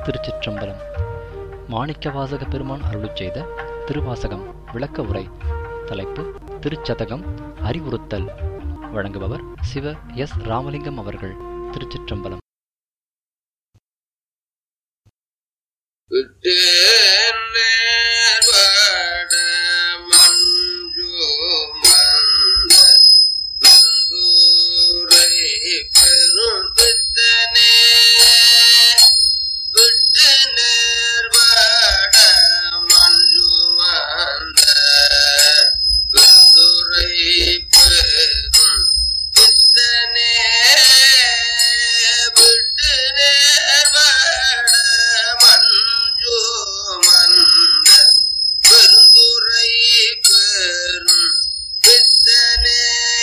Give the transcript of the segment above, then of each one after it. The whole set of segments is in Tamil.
திருச்சிற்றம்பலம் மாணிக்கவாசக பெருமான் அருளிச் செய்த திருவாசகம் விளக்க உரை தலைப்பு திருச்சதகம் அறிவுறுத்தல் வழங்குபவர் சிவ எஸ் ராமலிங்கம் அவர்கள் திருச்சிற்றம்பலம் விட்டு நேர்வட மஞ்சு மந்த பெருந்தூரை பெரும் பித்தனே விட்டு நேர்வட மஞ்சு மந்த பெருந்துரை பெரும் பித்தனே விட்டு நேர்வட மஞ்சு மந்த பெருந்துரை பெரும் பித்தனே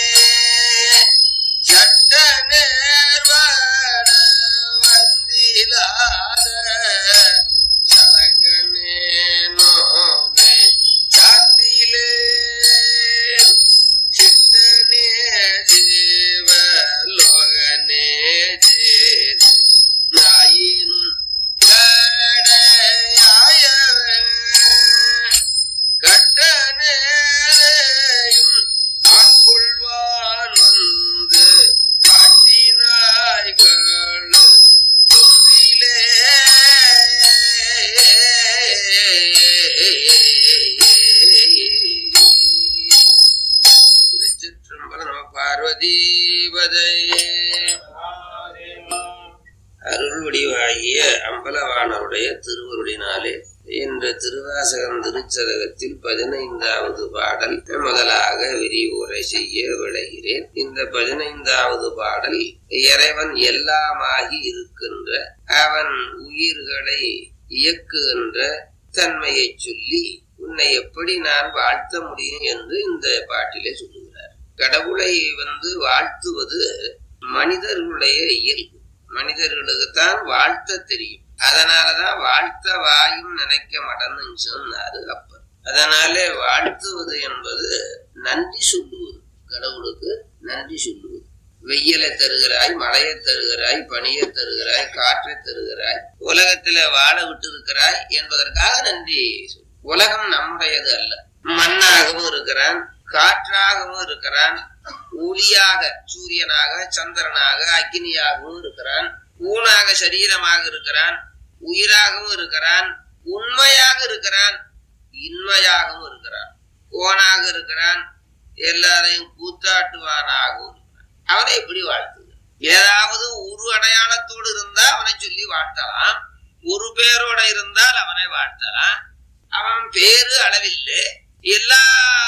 சட்ட நேர்வட வந்திலாத சடக்கனே நோனே சாந்திலே சித்தனே ஜீவ லோகனே ஜேது நாயினும் கடையாயவன் கட்ட நேரையும் ஆட்கொள்வான் வந்து காட்டினாய் கள குன்றிலே திருச்சிற்றம்பலம் நம பார்வதீபதையே அருள் வடிவாகிய அம்பலவாணருடைய திருவருளினாலே என்ற திருவாசகம் திருச்சதகத்தில் பதினைந்தாவது பாடல் முதலாக விரிவுரை செய்ய விளைகிறேன் இந்த பதினைந்தாவது பாடல் இறைவன் எல்லாமாகி இருக்கின்ற அவன் உயிர்களை இயக்குகின்ற தன்மையை சொல்லி உன்னை எப்படி நான் வாழ்த்த முடியும் என்று இந்த பாட்டிலே சொல்லுகிறார் கடவுளை வந்து வாழ்த்துவது மனிதர்களுடைய இயல்பு மனிதர்களுக்குத்தான் வாழ்த்த தெரியும் அதனாலதான் வாழ்த்த வாயும் நினைக்க மாட்டேன்னு சொன்னாரு அப்பர் அதனாலே வாழ்த்துவது என்பது நன்றி சொல்லுவது கடவுளுக்கு நன்றி சொல்லுவது வெயிலை தருகிறாய் மழையை தருகிறாய் பனியை தருகிறாய் காற்றை தருகிறாய் உலகத்தில வாழ விட்டு இருக்கிறாய் என்பதற்காக நன்றி சொல். உலகம் நம்முடையது அல்ல மண்ணாகவும் இருக்கிறான் காற்றாகவும் இருக்கிறான் ஒளியாக சூரியனாக சந்திரனாக அக்னியாகவும் இருக்கிறான் ஊனாக சரீரமாக இருக்கிறான் உயிராகவும் இருக்கிறான் உண்மையாக இருக்கிறான் இன்மையாகவும் இருக்கிறான் கோனாக இருக்கிறான் எல்லாரையும் கூத்தாட்டுவானாகவும் இருக்கிறான் அவனை எப்படி வாழ்த்துது ஏதாவது ஒரு அடையாளத்தோடு இருந்தா அவனை சொல்லி வாழ்த்தலாம் ஒரு பேரோட இருந்தால் அவனை வாழ்த்தலாம் அவன் பேரு அளவில்லை எல்லா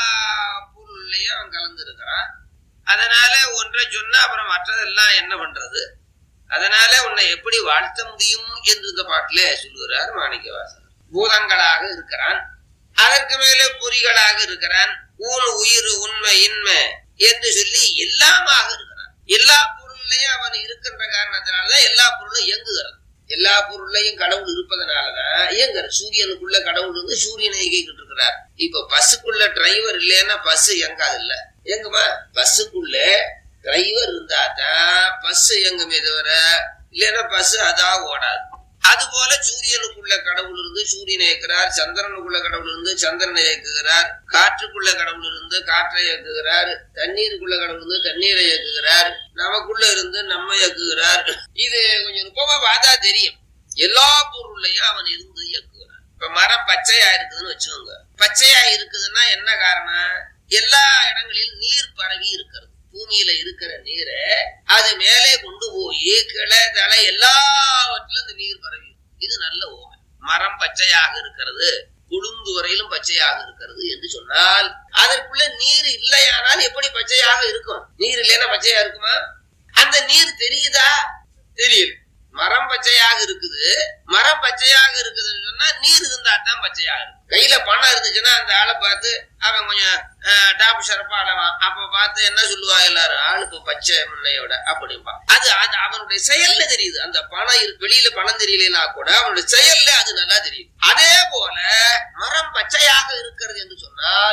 பொருள்லயும் அவன் கலந்துருக்கிறான் அதனால ஒன்றை சொன்னா அப்புறம் மற்றதெல்லாம் என்ன பண்றது அதனால உன்னை எப்படி வாழ்த்த முடியும் என்று இந்த பாட்டில சொல்லுகிறார் மாணிக்கவாசகர் பூதங்களாக இருக்கிறான் அதற்கு மேலே பொறிகளாக இருக்கிறான் ஊன் உயிர் உண்மை இன்மை என்று சொல்லி எல்லாமாக இருக்கிறான் எல்லா பொருள்லையும் அவன் இருக்கின்ற காரணத்தினாலதான் எல்லா பொருளும் இயங்குகிறது எல்லா பொருள்லையும் கடவுள் இருப்பதனாலதான் இயங்குற சூரியனுக்குள்ள கடவுள் இருந்து சூரியனை இயக்கிட்டு இருக்கிறார் இப்ப பஸ்ஸுக்குள்ள டிரைவர் இல்லைன்னா பஸ் இயங்காது இல்ல எங்குமா பஸ்ஸுக்குள்ள டிரைவர் இருந்தா தான் பஸ் இயங்குமே தவிர இல்லைன்னா பஸ் அதான் ஓடாது அது போல சூரியனுக்குள்ள கடவுள் இருந்து சூரியனை இயக்குறார் சந்திரனுக்குள்ள கடவுள் இருந்து சந்திரனை இயக்குகிறார் காற்றுக்குள்ள கடவுள் இருந்து காற்றை இயக்குகிறார் தண்ணீருக்குள்ள கடவுள் இருந்து தண்ணீரை இயக்குகிறார் நமக்குள்ள இருந்து நம்ம இயக்குகிறார் இது கொஞ்சம் நுட்பமா பார்த்தா தெரியும் எல்லா பொருளையும் அவன் இருந்து இயக்குகிறான் இப்ப மரம் பச்சையா இருக்குதுன்னு வச்சுக்கோங்க பச்சையா இருக்குதுன்னா என்ன காரணம் எல்லா இடங்களிலும் நீர் பரவி இருக்கிறது பூமியில இருக்கிற நீரை அது மேலே கொண்டு போய் கிளை தலை எல்லாவற்றிலும் இந்த நீர் பரவி இருக்கு. இது நல்ல ஓமை மரம் பச்சையாக இருக்கிறது குளுந்து வரையிலும் பச்சையாக இருக்கிறது என்று சொன்னால் அதற்குள்ள நீர் இல்லையானால் எப்படி பச்சையாக இருக்கும் நீர் இல்லைன்னா பச்சையா இருக்குமா அந்த நீர் தெரியுதா தெரியல மரம் பச்சையாக இருக்குது மரம் பச்சையாக இருக்குதுன்னு சொன்னா நீர் இருந்தா தான் பச்சையாக இருக்கும் கையில பணம் இருந்துச்சுன்னா அந்த ஆளை பார்த்து அவன் கொஞ்சம் அஹ், டாப் ஷரப்பா அளவான் அப்ப பார்த்து என்ன சொல்லுவா எல்லாரும் ஆளுக்கு பச்சை முன்னையோட அப்படிம்பா அது அது அவனுடைய செயல்ல தெரியுது அந்த பணம் இருக்கு வெளியில பணம் தெரியலனா கூட அவனுடைய செயல்ல அது நல்லா தெரியுது அதே போல மரம் பச்சையாக இருக்கிறது என்று சொன்னால்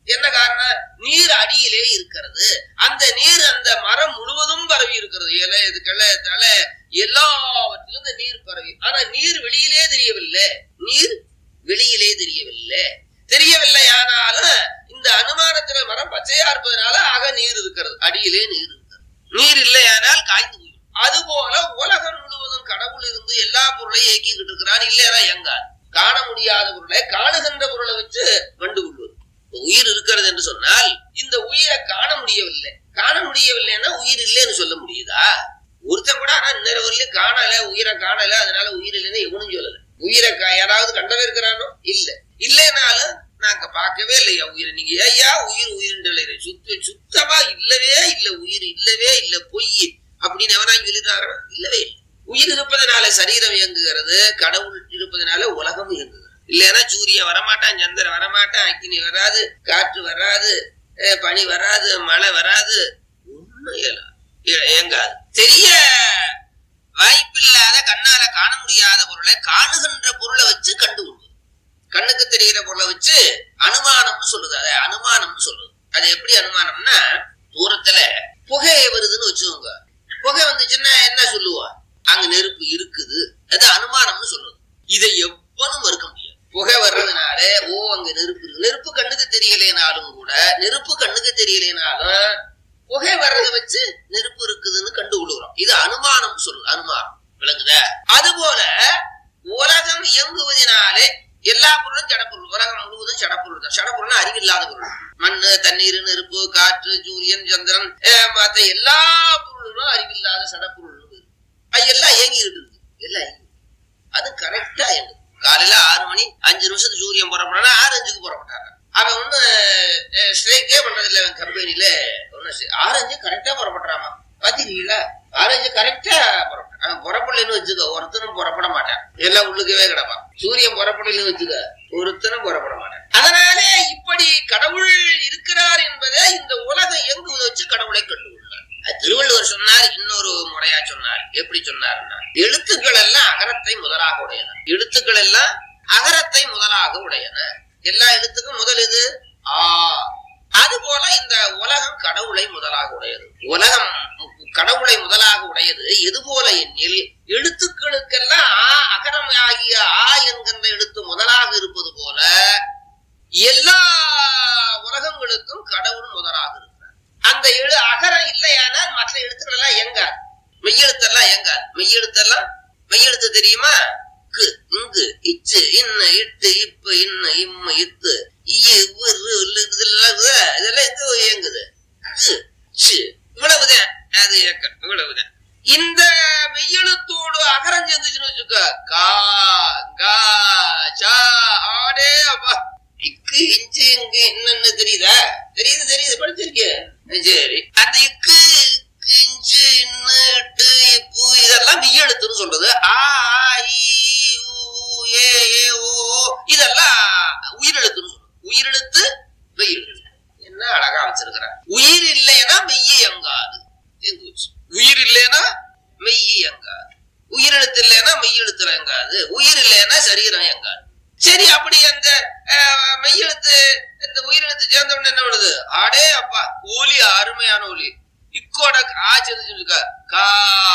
என்ன காரணம் நீர் அடியிலே இருக்கிறது அந்த நீர் அந்த மரம் முழுவதும் பரவி இருக்கிறது இலை இது கிளை தலை எல்லாவற்றிலும் இந்த நீர் பரவி ஆனா நீர் வெளியிலே தெரியவில்லை நீர் வெளியிலே தெரியவில்லை தெரியவில்லை ஆனாலும் இந்த அனுமானத்துல மரம் பச்சையா இருப்பதனால ஆக நீர் இருக்கிறது அடியிலே நீர் இருக்கிறது நீர் இல்லையானால் காய்ந்து போயிடும் அதுபோல உலகம் முழுவதும் கடவுள் இருந்து எல்லா பொருளையும் இயக்கிக்கிட்டு இருக்கிறான் இல்லையா எங்காது காண முடியாத பொருளை காணுகின்ற பொருளை வச்சு கண்டுகொள்வது உயிர் இருக்கிறது என்று சொன்னால் இந்த உயிரை காண முடியவில்லை காண முடியவில்லைன்னா உயிர் இல்லைன்னு சொல்ல முடியுதா ஒருத்தன் கூட ஆனா இன்னொரு வரலையும் காணல உயிரை காணல அதனால உயிர் இல்லைன்னு எவனும் சொல்லல உயிரை கா- யாராவது கண்டவே இருக்கிறானோ இல்ல இல்லைனாலும் நாங்க பார்க்கவே இல்லையா உயிரை நீங்க ஐயா உயிர் உயிர் சுத்த சுத்தமா இல்லவே இல்ல உயிர் இல்லவே இல்ல பொய் அப்படின்னு எவனா சொல்லிட்டாரா இல்லவே இல்லை உயிர் இருப்பதனால சரீரம் இயங்குகிறது கடவுள் இருப்பதனால உலகம் இயங்குகிறது இல்லைன்னா சூரியன் வரமாட்டான் சந்திரன் வரமாட்டான் அக்கினி வராது காற்று வராது அஹ் பனி வராது மழை வராது ஒண்ணும் இயலா- இய- இயங்காது தெரிய வாய்ப்பில்லாத கண்ணால காண முடியாத பொருளை காணுகின்ற பொருளை வச்சு கண்டுகொள்வது கண்ணுக்கு தெரிகிற பொருளை வச்சு அனுமானம்னு சொல்லுது அதை அனுமானம்னு சொல்லுது அது எப்படி அனுமானம்னா தூரத்துல புகை வருதுன்னு வச்சுக்கோங்க புகை வந்துச்சுன்னா என்ன சொல்லுவா அங்க நெருப்பு இருக்குது அது அனுமானம்னு சொல்லுது இதை எவ்வளவு மறுக்க முடியாது புகை வர்றதுனால ஓ அங்க நெருப்பு இருக்கு நெருப்பு கண்ணுக்கு தெரியலைனாலும் கூட நெருப்பு கண்ணுக்கு தெரியலைனாலும் புகை வர்றதை வச்சு நெருப்பு இருக்குதுன்னு கண்டுகொள்கிறோம் இது அனுமானம் சொல்லுது அனுமானம் விளங்குதா அதுபோல உலகம் இயங்குவதனாலே எல்லா பொருளும் ஜடப்பொருள் உலகம் முழுவதும் ஜடப்பொருள் தான் ஜடப்பொருள் அறிவில்லாத பொருள் மண்ணு தண்ணீர் நெருப்பு காற்று சூரியன் சந்திரன் அஹ், மத்த எல்லா பொருளும் அறிவில்லாத சடப்பொருள் அது எல்லாம் இயங்கி இருக்குது எல்லாம் இயங்கி அது கரெக்டா இயங்குது காலையில ஆறு மணி அஞ்சு நிமிஷத்துக்கு சூரியன் புறப்படா ஆறு அஞ்சுக்கு புறப்பட்டாங்க அவன் ஒண்ணு ஸ்ட்ரைக்கே பண்றது இல்ல அவன் கம்பெனில ஒண்ணு ஆறு அஞ்சு கரெக்டா புறப்படுறாமா பாத்தீங்களா ஆறு அஞ்சு கரெக்டா புறப்பட்டான் அவன் புறப்படலன்னு வச்சுக்க ஒருத்தனும் புறப்பட மாட்டான் எல்லாம் உள்ளுக்கவே கிடப்பான் சூரியன் புறப்படலன்னு வச்சுக்க ஒருத்தனும் புறப்பட மாட்டான் அதனாலே இப்படி கடவுள் இருக்கிறார் என்பதை இந்த உலகம் இயங்குவதை வச்சு கடவுளை கண்டுகொள்ளார் அது திருவள்ளுவர் சொன்னார் இன்னொரு முறையா சொன்னார் எப்படி சொன்னார்னா எழுத்துக்கள் எல்லாம் அகரத்தை முதலாக உடையன எழுத்துக்கள் எல்லாம் அகரத்தை முதலாக உடையன எல்லா எழுத்துக்கும் முதல் இது ஆ அது போல இந்த உலகம் கடவுளை முதலாக உடையது உலகம் கடவுளை முதலாக உடையது எது போல எண்ணில் எழுத்துக்களுக்கெல்லாம் ஆ அகரம் ஆகிய ஆ என்கின்ற எழுத்து முதலாக இருப்பது போல எல்லா உலகங்களுக்கும் கடவுள் முதலாக இருக்கிறார் அந்த எழு அகரம் இல்லையானால் மற்ற எழுத்துக்கள் எல்லாம் எங்காது மெய்யெழுத்தெல்லாம் எங்காது மெய்யெழுத்தெல்லாம் மெய்யெழுத்து தெரியுமா கு இங்கு இச்சு இன்ன இட்டு இப்ப இன்ன இம்ம இத்து இ, உ, ரு, லு, இதெல்லாம் இருக்குதா? இதெல்லாம் எங்க இயங்குது கு, சி. இவ்வளவுதான் அது இயக்கம் இவ்வளவுதான் இந்த மெய்யெழுத்தோடு அகரம் சேர்ந்துச்சுன்னு வச்சுக்க கா கா சா ஆடே அப்பா இக்கு இஞ்சு இங்கு என்னன்னு தெரியுதா தெரியுது தெரியுது படிச்சிருக்கேன் சரி அந்த இக்கு இக்கு, இஞ்சு இன்னு இட்டு இப்பு இதெல்லாம் மெய்யெழுத்துன்னு சொல்றது ஆ ஆ, இ, ஊ, ஏ ஏ ஓ ஓ, இதெல்லாம் உயிரெழுத்துன்னு சொல்றது உயிரெழுத்து மெய்யெழுத்து என்ன அழகா வச்சிருக்கிறார் உயிர் இல்லைன்னா மெய்யை எங்காது தீர்ந்து போச்சு. உயிர் இல்லைன்னா மெய்யை எங்காது உயிரெழுத்து இல்லைன்னா மெய்யெழுத்துல எங்காது உயிர் இல்லைன்னா சரீரம் எங்காது சரி அப்படி அந்த அஹ், மெய்யெழுத்து இந்த உயிரெழுத்து சேர்ந்த உடனே என்ன பண்ணுது ஆடே அப்பா ஒலி அருமையான ஒலி இக்கோட ஆ சேர்ந்துச்சு கா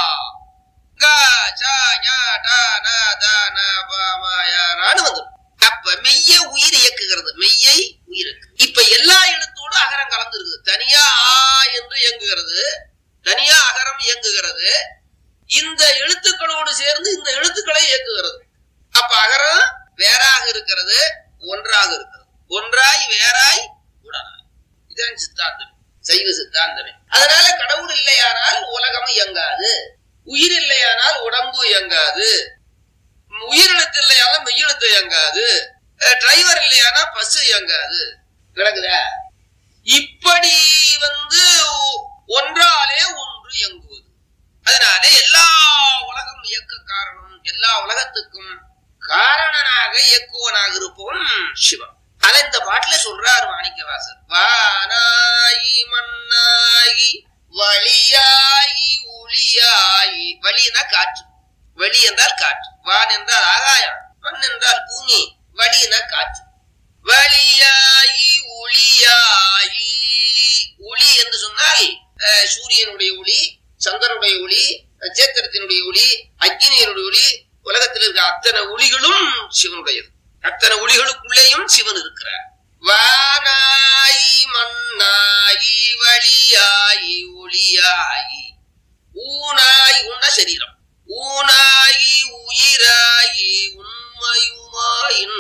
கா சா ஞா டா நா தா நா பா மா யா ரான்னு வந்துடும் அப்ப மெய்ய உயிர் இயக்குகிறது மெய்யை உயிர் இப்ப எல்லா எழுத்தோடு அகரம் கலந்துருக்குது தனியா ஆ என்று இயங்குகிறது தனியா அகரம் இயங்குகிறது இந்த எழுத்துக்களோடு சேர்ந்து இந்த எழுத்துக்களை இயக்குகிறது அப்ப அகரம் வேறாக இருக்கிறது ஒன்றாக இருக்கிறது ஒன்றாய் வேறாய் உடனாய் இதான் சித்தாந்தம் சைவ சித்தாந்தமே அதனால கடவுள் இல்லையானால் உலகம் இயங்காது உயிர் இல்லையானால் உடம்பு இயங்காது உயிரெழுத்து இல்லையானா மெய்யெழுத்து இயங்காது டிரைவர் இல்லையானா பஸ் இயங்காது விளங்குதா இப்படி வந்து ஒ- ஒன்றாலே ஒன்று இயங்குவது அதனால எல்லா உலகம் இயக்க காரணம் எல்லா உலகத்துக்கும் காரணனாக இயக்குவனாக இருப்பவன் சிவன் அதை இந்த பாட்டுல சொல்றாரு மாணிக்கவாசர் வானாயி மண்ணாகி வழியாயி ஒளியாயி வழினா காற்று வழி என்றால் காற்று வான் என்றால் ஆகாயம் மண் என்றால் பூமி வழினா காற்று வழியாயி ஒளியாயி ஒளி என்று சொன்னால் அஹ், சூரியனுடைய ஒளி சந்திரனுடைய ஒளி நட்சத்திரத்தினுடைய ஒளி அக்னியினுடைய ஒளி உலகத்தில் இருக்க அத்தனை ஒளிகளும் சிவனுடையது அத்தனை ஒளிகளுக்குள்ளேயும் சிவன் இருக்கிறார் வானாயி மண்ணாயி வழியாயி ஒளியாயி ஊனாய் உண்ண சரீரம் ஊனாயி உயிராயி உண்மையுமா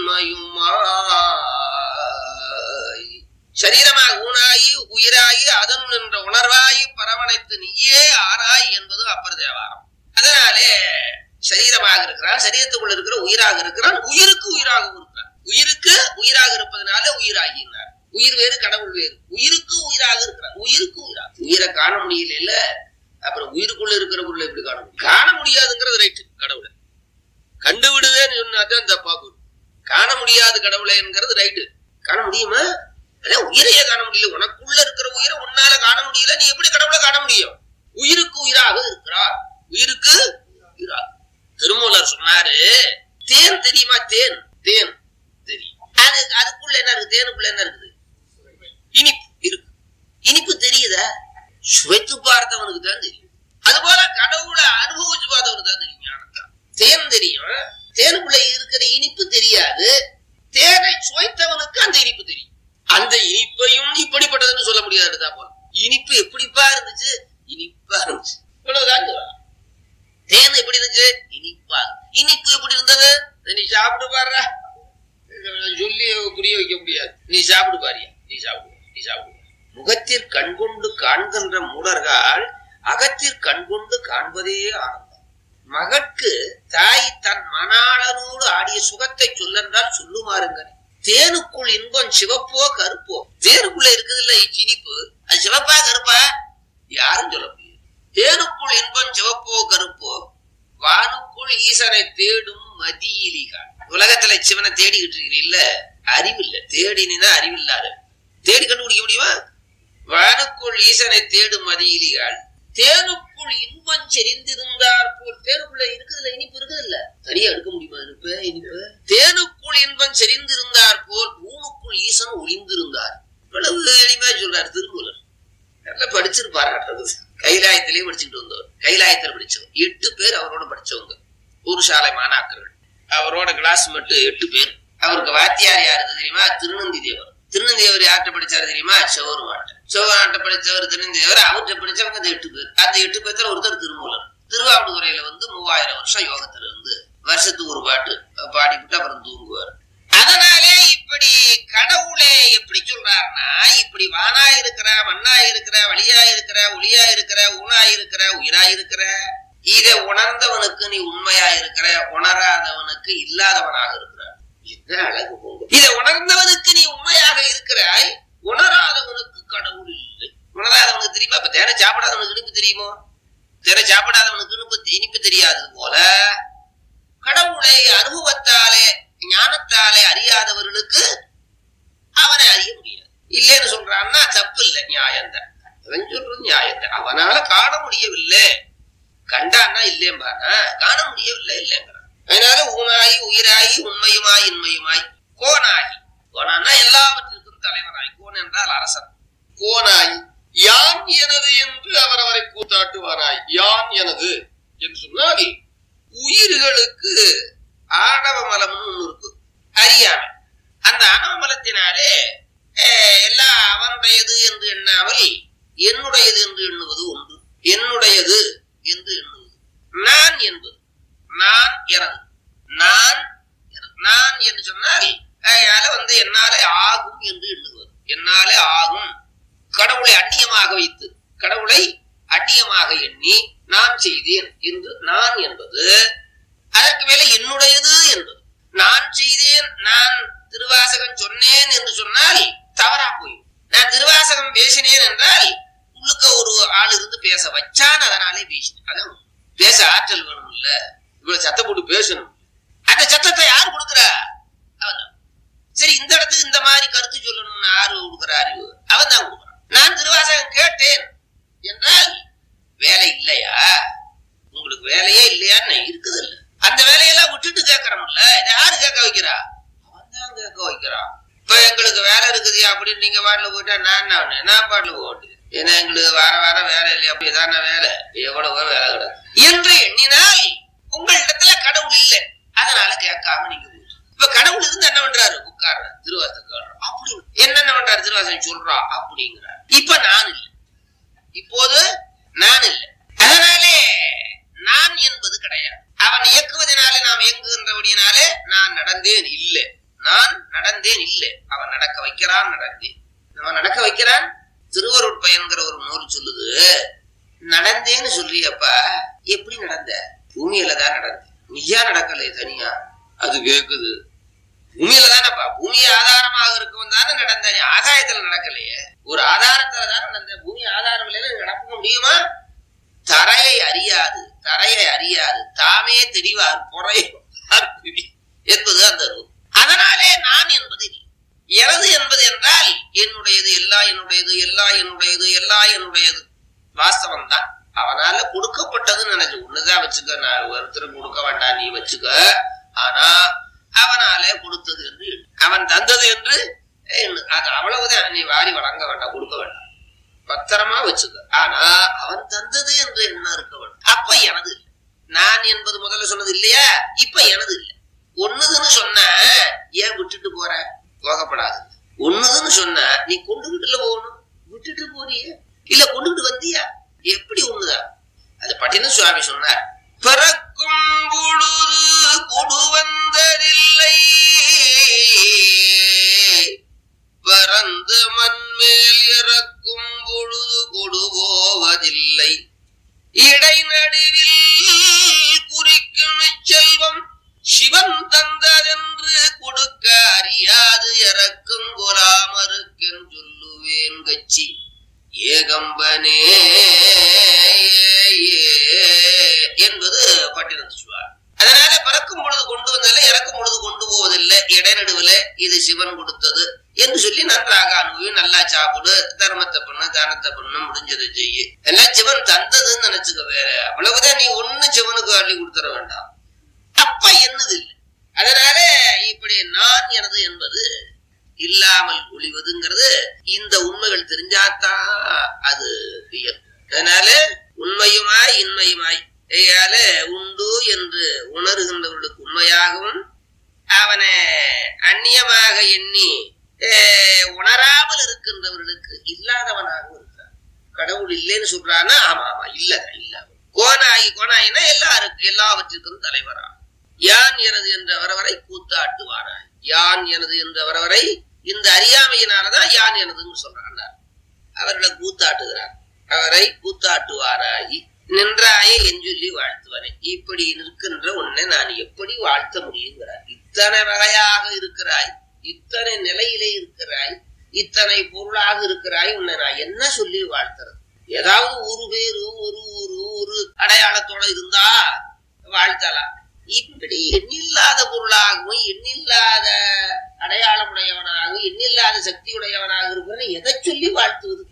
இன்மையுமாய் சரீரமாக ஊனாயி உயிராயி அதன் என்ற உணர்வாயி பரவணைத்து நீயே ஆராய் என்பது அப்பர் தேவாரம் அதனாலே சரீரமாக இருக்கிறான் சரீரத்துக்குள்ள இருக்கிற உயிராக இருக்கிறான் உயிருக்கு உயிராகவும் இருக்கிறான் உயிருக்கு உயிராக இருப்பதனால உயிராகினார் உயிர் வேறு கடவுள் வேறு உயிருக்கு உயிராக இருக்கிறான் உயிருக்கு உயிராக உயிரை காண முடியல இல்ல அப்புறம் உயிருக்குள்ள இருக்கிற உள்ள எப்படி காண முடியும் காண முடியாதுங்கிறது ரைட்டு கடவுளை கண்டு விடுவேன்னு சொன்னாதான் தப்பா போயிடும் காண முடியாது கடவுளைங்கிறது ரைட்டு காண முடியுமா அதான் உயிரையே காண முடியல உனக்குள்ள இருக்கிற உயிரை உன்னால காண முடியல நீ எப்படி கடவுளை காண முடியும் உயிருக்கு உயிராக இருக்கிறார் உயிருக்கு உயிராக திருமூலர் சொன்னாரு தேன் தெரியுமா தேன் தேன் தெரியும் அது அதுக்குள்ள என்ன இருக்கு தேனுக்குள்ள என்ன இருக்குது இனிப்பு இருக்கு இனிப்பு தெரியுதா சுவைத்து பார்த்தவனுக்கு தான் தெரியும் அதுபோல கடவுளை அனுபவிச்சு பார்த்தவனுக்கு தான் தெரியும் ஞானத்தான் தேன் தெரியும் தேனுக்குள்ள இருக்கிற இனிப்பு தெரியாது தேனை சுவைத்தவனுக்கு அந்த இனிப்பு தெரியும் அந்த இனிப்பையும் இப்படிப்பட்டதுன்னு சொல்ல முடியாது எடுத்தா போல இனிப்பு எப்படிப்பா இருந்துச்சு இனிப்பா இருந்துச்சு இவ்வளவுதான் சொல்லலாம். தேன் எப்படி இருந்துச்சு இனிப்பா இனிப்பு எப்படி இருந்தது நீ சாப்பிட்டு பாருடா சொல்லி புரிய வைக்க முடியாது நீ சாப்பிடு பாரியா நீ சாப்பிடு நீ சாப்பிடு முகத்திற் கண்கொண்டு காண்கின்ற மூடர்கள் அகத்திற் கண்கொண்டு காண்பதே ஆனந்தம் மகற்கு தாய் தன் மணாளனோடு ஆடிய சுகத்தை சொல்லென்றால் சொல்லுமாறுங்கள் தேனுக்குள் இன்பம் சிவப்போ கருப்போ தேனுக்குள்ள இருக்குது இல்ல இனிப்பு அது சிவப்பா கருப்பா யாரும் சொல்ல முடியாது தேனுக்குள் இன்பம் சிவப்போ கருப்போ வானுக்குள் ஈசனை தேடும் மதியிலிகான் உலகத்துல சிவனை தேடிக்கிட்டு இருக்கிறீ இல்ல அறிவில்ல தேடினா அறிவில்லாத தேடி கண்டுபிடிக்க முடியுமா வானுக்குள் ஈசனை தேடும் மதியிலிகாள் தேனுக்குள் இன்பம் செறிந்திருந்தார் போல் தேனுக்குள்ள இருக்குதுல்ல இனிப்பு இருக்குது இல்ல தனியா எடுக்க முடியுமா இனிப்பு இனிப்பு தேனுக்குள் இன்பம் செறிந்திருந்தார் போல் ஊனுக்குள் ஈசன் ஒளிந்திருந்தார் இவ்வளவு எளிமையா சொல்றாரு திருமூலர் நல்லா படிச்சிருப்பாரு கைலாயத்திலேயே படிச்சுட்டு வந்தவர் கைலாயத்தில் படிச்சவர் எட்டு பேர் அவரோட படிச்சவங்க ஒரு சாலை மாணாக்கர்கள் அவரோட கிளாஸ் மட்டும் எட்டு பேர் அவருக்கு வாத்தியார் யாரு தெரியுமா திருநந்தி தேவர் திருநந்தி தேவர் யார்கிட்ட படிச்சாரு தெரியுமா செவருமாட்ட செவராட்ட படிச்சவர் திருநந்தி தேவர் அவர்கிட்ட படிச்சவங்க அந்த எட்டு பேர் அந்த எட்டு பேர்த்துல ஒருத்தர் திருமூலர் திருவாவடுதுறையில வந்து மூவாயிரம் வருஷம் யோகத்துல இருந்து வருஷத்துக்கு ஒரு பாட்டு பாடிவிட்டு அப்புறம் தூங்குவார் அதனாலே இப்படி கடவுளே எப்படி சொல்றாருன்னா இப்படி வானா இருக்கிற மண்ணா இருக்கிற வழியா இருக்கிற ஒளியா இருக்கிற ஊனா இருக்கிற உயிரா இருக்கிற இதை உணர்ந்தவனுக்கு நீ உண்மையா இருக்கிற உணராதவனுக்கு இல்லாதவனாக இருக்கிறார் என்ன அழகு போங்க இதை உணர்ந்தவனுக்கு நீ உண்மையாக இருக்கிறாய் உணராதவனுக்கு கடவுள் இல்லை உணராதவனுக்கு தெரியுமா இப்ப தேனை சாப்பிடாதவனுக்கு இனிப்பு தெரியுமோ தேனை சாப்பிடாதவனுக்கு இனிப்பு இனிப்பு தெரியாதது போல கடவுளை அனுபவத்தாலே ஞானத்தாலே அறியாதவர்களுக்கு அவனை அறிய முடியாது இல்லைன்னு சொல்றான்னா தப்பு இல்லை நியாயம்தான் அவன் சொல்றது நியாயம்தான் அவனால காண முடியவில்லை கண்டான்னா இல்லைம்பானா காண முடியவில்லை இல்லைங்கிறான் அதனால ஊனாயி உயிராயி உண்மையுமாய் இன்மையுமாய் கோனாயி கோனான்னா எல்லாவற்றிற்கும் தலைவனாய் கோன் என்றால் அரசன் கோனாய் யான் எனது என்று அவரவரை கூத்தாட்டுவானாய் யான் எனது என்று சொன்னால் உயிர்களுக்கு ஆணவ மலம்னு ஒண்ணு இருக்கு அறியாமை அந்த ஆணவ மலத்தினாலே அஹ், எல்லாம் அவனுடையது என்று எண்ணாமல் என்னுடையது என்று எண்ணுவது உண்டு என்னுடையது என்று எண்ணுவது நான் என்பது நான் எனது நான் எனது. நான் என்று சொன்னால் அதனால வந்து என்னாலே ஆகும் என்று எண்ணுவது என்னாலே ஆகும் கடவுளை அந்நியமாக வைத்து கடவுளை அந்நியமாக எண்ணி நான் செய்தேன் என்று நான் என்பது அதற்கு மேல என்னுடையது என்பது நான் செய்தேன் நான் திருவாசகம் சொன்னேன் என்று சொன்னால் தவறா போய் நான் திருவாசகம் பேசினேன் என்றால் உள்ளுக்க ஒரு ஆள் இருந்து பேச வச்சான் அதனாலே பேசினேன் அதான் உண்மை. பேச ஆற்றல் வேணும் இல்ல இவ்வளவு சத்தம் போட்டு பேசணும் அந்த சத்தத்தை யார் கொடுக்குறா அவன் தான். சரி இந்த இடத்துக்கு இந்த மாதிரி கருத்து சொல்லணும்னு யாரு கொடுக்குற அறிவு அவன் தான் கொடுக்குறான் நான் திருவாசகம் கேட்டேன் என்றால் வேலை இல்லையா உங்களுக்கு வேலையே இல்லையான்னு இருக்குது இல்ல அந்த வேலையெல்லாம் விட்டுட்டு கேட்கறோம்ல இதை யாரு கேட்க வைக்கிறா அவன் தான் கேட்க வைக்கிறான் இப்ப எங்களுக்கு வேலை இருக்குதுயா அப்படின்னு நீங்க பாட்டுல போயிட்டா நான் என்ன பண்ணேன்? நான் பாட்டுல போட்டு ஏன்னா எங்களுக்கு வார வாரம் வேலை இல்லையா அப்படி தானே வேலை எவ்வளவு வேலை கிடக்கு என்று எண்ணினால் உங்களிடத்துல கடவுள் இல்லை அதனால கேட்காம நீங்க போயிட்டு இப்ப கடவுள் இருந்து என்ன பண்றாரு உட்கார்ற திருவாசகம் அப்படி என்னென்ன பண்றாரு திருவாசகம் சொல்றா அப்படிங்கிறார் இப்ப நான் இல்லை இப்போது நான் இல்லை அதனாலே நான் என்பது கிடையாது அவன் இயக்குவதனாலே நாம் இயங்குகின்றபடியினாலே நான் நடந்தேன் இல்லை நான் நடந்தேன் இல்லை அவன் நடக்க வைக்கிறான் நடந்தேன் அவன் நடக்க வைக்கிறான் திருவருட் பயன்கிற ஒரு நூல் சொல்லுது நடந்தேன்னு சொல்றியப்பா எப்படி நடந்த பூமியில தான் நடந்த நீயா நடக்கலையே தனியா அது கேக்குது பூமியில தானப்பா பூமி ஆதாரமாக இருக்கும் தானே நடந்த நீ ஆகாயத்துல நடக்கலையே ஒரு ஆதாரத்துல தானே நடந்த பூமி ஆதாரம் இல்லைன்னு நடக்க முடியுமா தரையை அறியாது தரையை அறியாது தாமே தெரிவார் பொறை என்பது அந்த நூல் அதனாலே நான் என்பது இல்லை. எனது என்பது என்றால் என்னுடையது எல்லா என்னுடையது எல்லா என்னுடையது எல்லா என்னுடையது வாஸ்தவம் தான் அவனால கொடுக்கப்பட்டதுன்னு நினைச்சு ஒண்ணுதான் வச்சுக்க நான் ஒருத்தருக்கு கொடுக்க வேண்டாம் நீ வச்சுக்க ஆனா அவனாலே கொடுத்தது என்று எண்ணு. அவன் தந்தது என்று எண்ணு. அது அவ்வளவுதான் நீ வாரி வழங்க வேண்டாம் கொடுக்க வேண்டாம் பத்திரமா வச்சுக்க ஆனா அவன் தந்தது என்று என்ன இருக்க வேண்டும் அப்ப எனது இல்லை நான் என்பது முதல்ல சொன்னது இல்லையா இப்ப எனது இல்லை ஒண்ணுதுன்னு சொன்ன ஏன் விட்டுட்டு போற போகப்படாது ஒண்ணுதுன்னு சொன்ன நீ கொண்டுகிட்டுல போகணும் விட்டுட்டு போறியே இல்ல கொண்டுகிட்டு வந்தியா எப்படி ஒண்ணுதான் அது பட்டின சுவாமி சொன்னார் பிறக்கும் பொழுது கொடு வந்ததில்லை பறந்து மண்மேல் இறக்கும் பொழுது கொடு போவதில்லை இடைநடுவில் குறிக்கும் இச்செல்வம் சிவன் தந்ததென்று கொடுக்க அறியாது இறக்கும் குலாமருக்கென் சொல்லுவேன் கச்சி ஏகம்பனே என்பது பட்டினத்து சுவார் அதனால பிறக்கும் பொழுது கொண்டு வந்ததில்லை இறக்கும் பொழுது கொண்டு போவதில்லை இடைநடுவுல இது சிவன் கொடுத்தது என்று சொல்லி நன்றாக அனுபவி நல்லா சாப்பிடு தர்மத்தை பண்ணு தானத்தை பண்ணு முடிஞ்சதை செய்யு எல்லாம் சிவன் தந்ததுன்னு நினைச்சுக்க வேற அவ்வளவுதான் நீ ஒண்ணு சிவனுக்கு அள்ளி கொடுத்துட வேண்டாம் அப்ப என்னது இல்லை அதனால இப்படி நான் எனது என்பது இல்லாமல் ஒளிவதுங்கிறது இந்த உண்மைகள் தெரிஞ்சாதான் அது இயல்பு அதனால உண்மையுமாய் இன்மையுமாய் ஐயால உண்டு என்று உணர்கின்றவர்களுக்கு உண்மையாகவும் அவனை அந்நியமாக எண்ணி அஹ், உணராமல் இருக்கின்றவர்களுக்கு இல்லாதவனாகவும் இருக்கிறான் கடவுள் இல்லைன்னு சொல்றான்னா ஆமா ஆமா இல்ல இல்ல கோனாகி கோனாயினா எல்லாருக்கும் எல்லாவற்றிற்கும் தலைவரா யான் எனது என்ற வரவரை கூத்தாட்டுவாராய் யான் எனது என்ற வரவரை இந்த அறியாமையினாலதான் யான் எனதுன்னு சொல்றாங்க அவர்களை கூத்தாட்டுகிறார் அவரை கூத்தாட்டுவாராகி நின்றாயே என் சொல்லி வாழ்த்துவனே இப்படி நிற்கின்ற உன்னை நான் எப்படி வாழ்த்த முடியுங்கிறார் இத்தனை வகையாக இருக்கிறாய் இத்தனை நிலையிலே இருக்கிறாய் இத்தனை பொருளாக இருக்கிறாய் உன்னை நான் என்ன சொல்லி வாழ்த்துறது ஏதாவது ஒரு பேரு ஒரு ஊரு ஒரு அடையாளத்தோட இருந்தா வாழ்த்தலாம் இப்படி எண்ணில்லாத பொருளாகவும் எண்ணில்லாத அடையாளமுடையவனாகவும் எண்ணில்லாத சக்தியுடையவனாக இருக்கிறவனை எதை சொல்லி வாழ்த்துவது